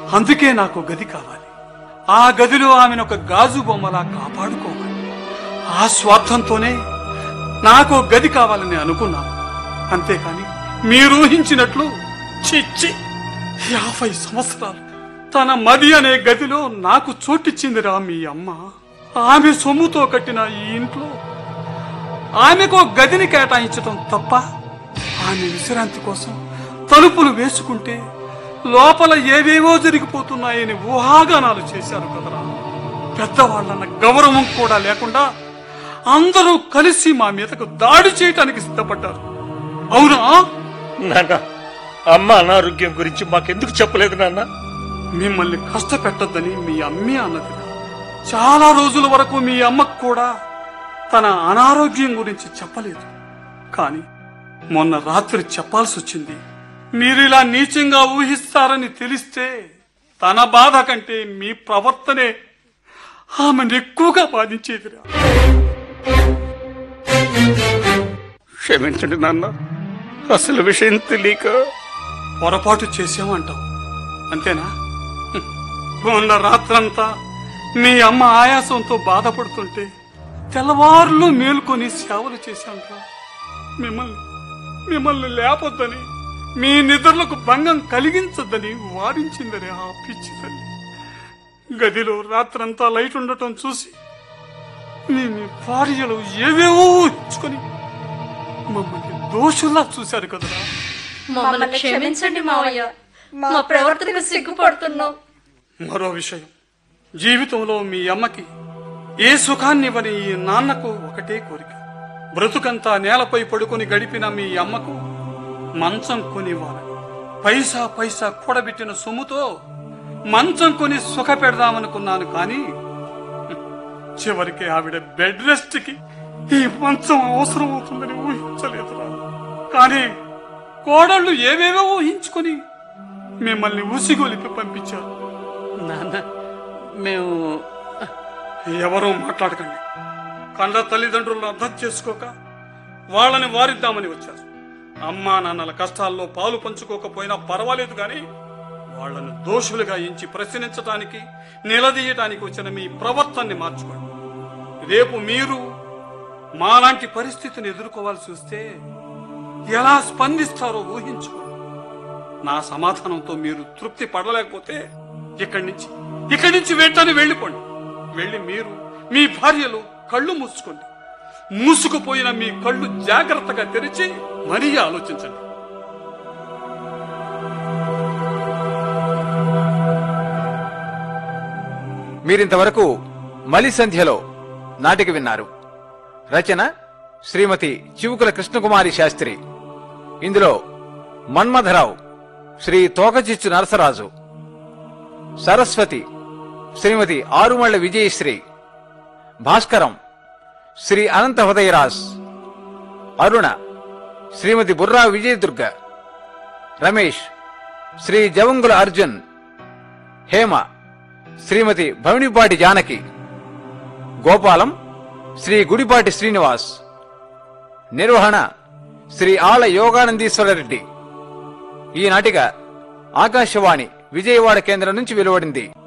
అందుకే నాకు గది కావాలి ఆ గదిలో ఆమెను ఒక గాజు బొమ్మలా కాపాడుకోవాలి ఆ స్వార్థంతోనే నాకు గది కావాలని అనుకున్నాను అంతేకాని మీరు ఊహించినట్లు చిచ్చి యాభై సంవత్సరాలు తన మది అనే గదిలో నాకు చోటిచ్చిందిరా మీ అమ్మ ఆమె సొమ్ముతో కట్టిన ఈ ఇంట్లో ఆమెకు ఒక గదిని కేటాయించడం తప్ప ఆమె విశ్రాంతి కోసం తలుపులు వేసుకుంటే లోపల ఏవేవో జరిగిపోతున్నాయని ఊహాగానాలు చేశారు కదరా పెద్దవాళ్ళన్న గౌరవం కూడా లేకుండా అందరూ కలిసి మా మీదకు దాడి చేయటానికి సిద్ధపడ్డారు అవునా నాన్న అమ్మ అనారోగ్యం గురించి మాకెందుకు చెప్పలేదు నాన్న మిమ్మల్ని కష్టపెట్టొద్దని మీ అమ్మే అన్నది చాలా రోజుల వరకు మీ అమ్మకు కూడా తన అనారోగ్యం గురించి చెప్పలేదు కానీ మొన్న రాత్రి చెప్పాల్సి వచ్చింది మీరిలా నీచంగా ఊహిస్తారని తెలిస్తే తన బాధ కంటే మీ ప్రవర్తనే ఆమెను ఎక్కువగా బాధించేదిరా క్షమించండి నాన్న అసలు విషయం తెలియక పొరపాటు చేసామంటావు అంతేనా హ్మ్. మొన్న రాత్రంతా మీ అమ్మ ఆయాసంతో బాధపడుతుంటే తెల్లవారులు మేల్కొని సేవలు చేశాంట్రా మిమ్మల్ని మిమ్మల్ని లేపొద్దని మీ నిద్రలకు భంగం కలిగించొద్దని వారించిందరే ఆ పిచ్చి తల్లి గదిలో రాత్రంతా లైట్ ఉండటం చూసి మీ మీ భార్యలు ఏవేవో ఊహించుకొని మమ్మల్ని దోషుల్లా చూశారు కదరా మమ్మల్ని క్షమించండి మావయ్య మా ప్రవర్తనకు సిగ్గుపడుతున్నాం మరో విషయం జీవితంలో మీ అమ్మకి ఏ సుఖాన్నివ్వని ఈ నాన్నకు ఒకటే కోరిక బ్రతుకంతా నేలపై పడుకొని గడిపిన మీ అమ్మకు మంచం కొనివ్వాలి పైసా పైసా కూడబెట్టిన సొమ్ముతో మంచం కొని సుఖ పెడదామనుకున్నాను కానీ హ్మ్, చివరికి ఆవిడ బెడ్ రెస్ట్ కి ఈ మంచం అవసరం అవుతుందని ఊహించలేదురా కానీ కోడళ్ళు ఏవేవో ఊహించుకొని మిమ్మల్ని ఉసిగొలిపి పంపించారు నాన్న మేము ఎవరూ మాట్లాడకండి కళ్ళ తల్లిదండ్రులను అర్థం చేసుకోక వాళ్ళని వారిద్దామని వచ్చారు అమ్మా నాన్నల కష్టాల్లో పాలు పంచుకోకపోయినా పర్వాలేదు కానీ వాళ్ళను దోషులుగా ఎంచి ప్రశ్నించటానికి నిలదీయటానికి వచ్చిన మీ ప్రవర్తనని మార్చుకోండి రేపు మీరు మాలాంటి పరిస్థితిని ఎదుర్కోవాల్సి వస్తే ఎలా స్పందిస్తారో ఊహించుకోండి నా సమాధానంతో మీరు తృప్తి పడలేకపోతే ఇక్కడి నుంచి ఇక్కడి నుంచి వెంటనే వెళ్ళిపోండి వెళ్ళి మీరు మీ భార్యలు కళ్ళు మూసుకోండి మూసుకుపోయిన మీ కళ్ళు జాగ్రత్తగా తెరిచి మరీ ఆలోచించండి మీరింతవరకు మలి సంధ్యలో నాటిక విన్నారు రచన శ్రీమతి చివుకుల కృష్ణకుమారి శాస్త్రి ఇందులో మన్మధరావు శ్రీ తోకచిచ్చు నరసరాజు సరస్వతి శ్రీమతి ఆరుమళ్ల విజయశ్రీ భాస్కరం శ్రీ అనంత హృదయరాజ్ అరుణ శ్రీమతి బుర్రా విజయదుర్గ రమేష్ శ్రీ జవంగుల అర్జున్ హేమ శ్రీమతి భవనిపాటి జానకి గోపాలం శ్రీ గుడిపాటి శ్రీనివాస్ నిర్వహణ శ్రీ ఆళ్ల యోగానందీశ్వర రెడ్డి ఈ నాటిక ఆకాశవాణి విజయవాడ కేంద్రం నుంచి వెలువడింది